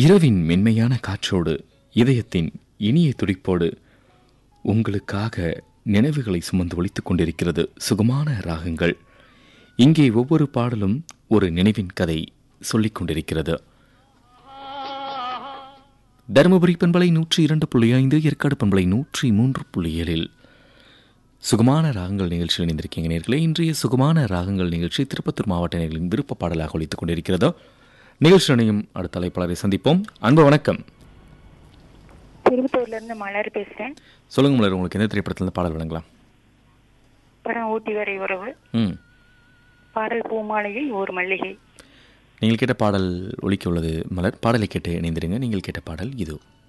இரவின் மென்மையான காற்றோடு இதயத்தின் இனிய துடிப்போடு உங்களுக்காக நினைவுகளை சுமந்து ஒலித்துக் கொண்டிருக்கிறது சுகமான ராகங்கள் இங்கே ஒவ்வொரு பாடலும் ஒரு நினைவின் கதை சொல்லிக் கொண்டிருக்கிறது தருமபுரி பண்பலை நூற்றி இரண்டு புள்ளி ஐந்து ஏற்காடு பண்பலை நூற்றி மூன்று புள்ளி ஏழில் சுகமான ராகங்கள் நிகழ்ச்சியில் இணைந்திருக்கீங்க நேர்களே இன்றைய சுகமான ராகங்கள் நிகழ்ச்சி திருப்பத்தூர் மாவட்ட நேர்களின் விருப்ப பாடலாக ஒலித்துக் கொண்டிருக்கிறதோ நிகழ்ச்சி இணையும் அடுத்த அழைப்பாளரை சந்திப்போம் அன்பு வணக்கம் திருப்பத்தூர்ல இருந்து மலர் பேசுறேன் சொல்லுங்க மலர் உங்களுக்கு எந்த திரைப்படத்தில் பாடல் வழங்கலாம் படம் ஊட்டி வரை உறவு ம் பாடல் பூமாலையை ஒரு மல்லிகை நீங்கள் கேட்ட பாடல் ஒலிக்க உள்ளது மலர் பாடலை கேட்டு இணைந்திருங்க நீங்கள் கேட்ட பாடல் இது